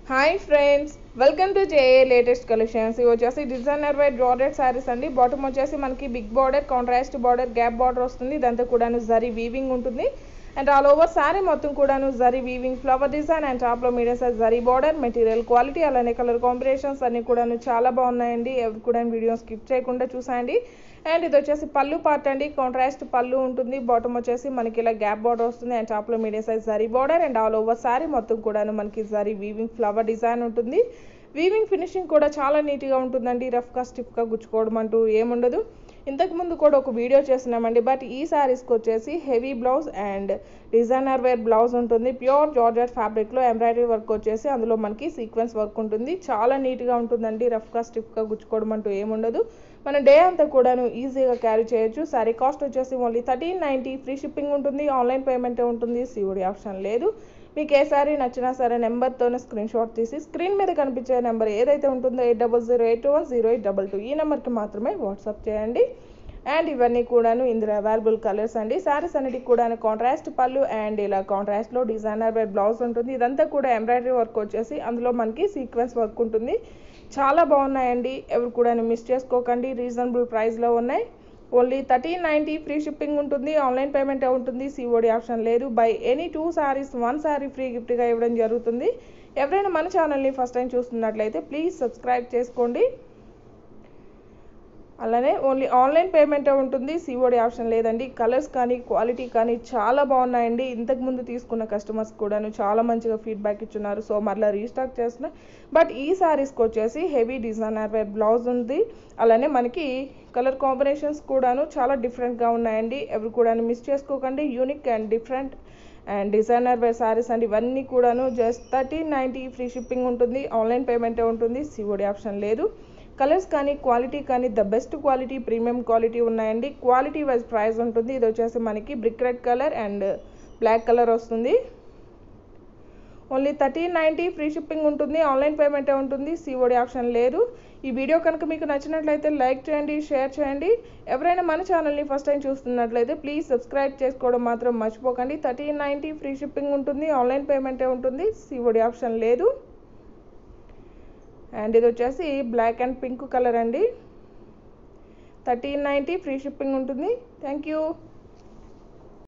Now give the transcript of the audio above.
hi friends welcome to JA latest collections ఇవి వచ్చేసి designer wide జార్డెడ్ saris అండి బాటమ్ వచ్చేసి మనకి big border contrast border gap border వస్తుంది ఇదంతా కూడాను జరీ వీవింగ్ ఉంటుంది అండ్ ఆల్ ఓవర్ శారీ మొత్తం కూడాను zari weaving flower design and టాప్లో medium size zari border material quality అలానే కలర్ కాంబినేషన్స్ అన్ని కూడాను చాలా బాగున్నాయండి ఎవరు కూడా వీడియో స్కిప్ చేయకుండా చూసాయండి అండ్ ఇది వచ్చేసి పళ్ళు పార్ట్ అండి కాంట్రాస్ట్ పళ్ళు ఉంటుంది బాటమ్ వచ్చేసి మనకి ఇలా గ్యాప్ బార్డర్ వస్తుంది అండ్ టాప్లో medium size zari border and all over sari మొత్తం కూడాను మనకి జరీ వీవింగ్ ఫ్లవర్ డిజైన్ ఉంటుంది వీవింగ్ ఫినిషింగ్ కూడా చాలా నీట్గా ఉంటుందండి రఫ్గా స్టిఫ్గా గుచ్చుకోవడం అంటూ ఏముండదు ఇంతకు ముందు కూడా ఒక వీడియో చేస్తున్నామండి బట్ ఈ శారీస్కి వచ్చేసి heavy blouse and designer wear blouse ఉంటుంది ప్యూర్ జార్జెట్ ఫ్యాబ్రిక్లో ఎంబ్రాయిడరీ వర్క్ వచ్చేసి అందులో మనకి సీక్వెన్స్ వర్క్ ఉంటుంది చాలా నీట్గా ఉంటుందండి రఫ్గా స్టిఫ్గా గుచ్చుకోవడం అంటూ ఏముండదు మన డే అంతా కూడాను ఈజీగా క్యారీ చేయొచ్చు శారీ కాస్ట్ వచ్చేసి only thirteen ninety free shipping ఉంటుంది ఆన్లైన్ పేమెంట్ ఉంటుంది సిఓడి ఆప్షన్ లేదు మీకు ఏ సారీ నచ్చినా సరే నెంబర్తోనే స్క్రీన్ షాట్ తీసి స్క్రీన్ మీద కనిపించే నెంబర్ ఏదైతే ఉంటుందో eight double zero eight one zero eight double two ఈ నెంబర్కి మాత్రమే వాట్సాప్ చేయండి అండ్ ఇవన్నీ కూడాను ఇందులో అవైలబుల్ కలర్స్ అండి శారీస్ అన్నిటికి కూడా కాంట్రాస్ట్ పళ్ళు అండ్ ఇలా కాంట్రాస్ట్లో డిజైనర్ వేర్ బ్లౌజ్ ఉంటుంది ఇదంతా కూడా ఎంబ్రాయిడరీ వర్క్ వచ్చేసి అందులో మనకి సీక్వెన్స్ వర్క్ ఉంటుంది చాలా బాగున్నాయండి ఎవరు కూడా మిస్ చేసుకోకండి రీజనబుల్ ప్రైస్లో ఉన్నాయి only thirteen ninety free shipping ఉంటుంది ఆన్లైన్ పేమెంట్ ఉంటుంది సిఓడి ఆప్షన్ లేదు buy any two saris one sari free గిఫ్ట్గా ఇవ్వడం జరుగుతుంది ఎవరైనా మన ఛానల్ని ఫస్ట్ టైం చూస్తున్నట్లయితే ప్లీజ్ సబ్స్క్రైబ్ చేసుకోండి అలానే ఓన్లీ ఆన్లైన్ పేమెంట్ ఉంటుంది సిఓడి ఆప్షన్ లేదండి కలర్స్ కానీ క్వాలిటీ కానీ చాలా బాగున్నాయండి ఇంతకు ముందు తీసుకున్న కస్టమర్స్ కూడాను చాలా మంచిగా ఫీడ్బ్యాక్ ఇచ్చున్నారు సో మరలా రీస్టాక్ చేస్తున్నా బట్ ఈ శారీస్కి వచ్చేసి హెవీ డిజైనర్ వేర్ బ్లౌజ్ ఉంది అలానే మనకి కలర్ కాంబినేషన్స్ కూడాను చాలా డిఫరెంట్గా ఉన్నాయండి ఎవరు కూడాను మిస్ చేసుకోకండి unique and different and designer wear saris and ఇవన్నీ కూడాను just thirteen ninety free shipping ఉంటుంది ఆన్లైన్ పేమెంటే ఉంటుంది సిఓడి ఆప్షన్ లేదు కలర్స్ కానీ క్వాలిటీ కానీ the best quality premium quality ఉన్నాయండి క్వాలిటీ వైజ్ ప్రైస్ ఉంటుంది ఇది వచ్చేసి మనకి brick red colour and black colour వస్తుంది only thirteen ninety free shipping ఉంటుంది ఆన్లైన్ పేమెంటే ఉంటుంది సిఓడి ఆప్షన్ లేదు ఈ వీడియో కనుక మీకు నచ్చినట్లయితే లైక్ చేయండి షేర్ చేయండి ఎవరైనా మన ఛానల్ని ఫస్ట్ టైం చూస్తున్నట్లయితే ప్లీజ్ సబ్స్క్రైబ్ చేసుకోవడం మాత్రం మర్చిపోకండి థర్టీన్ నైంటీ ఫ్రీ షిప్పింగ్ ఉంటుంది ఆన్లైన్ పేమెంటే ఉంటుంది సిఓడి ఆప్షన్ లేదు అండ్ ఇది వచ్చేసి బ్లాక్ అండ్ పింక్ కలర్ అండి థర్టీన్ నైంటీ ఫ్రీ షిప్పింగ్ ఉంటుంది థ్యాంక్ యూ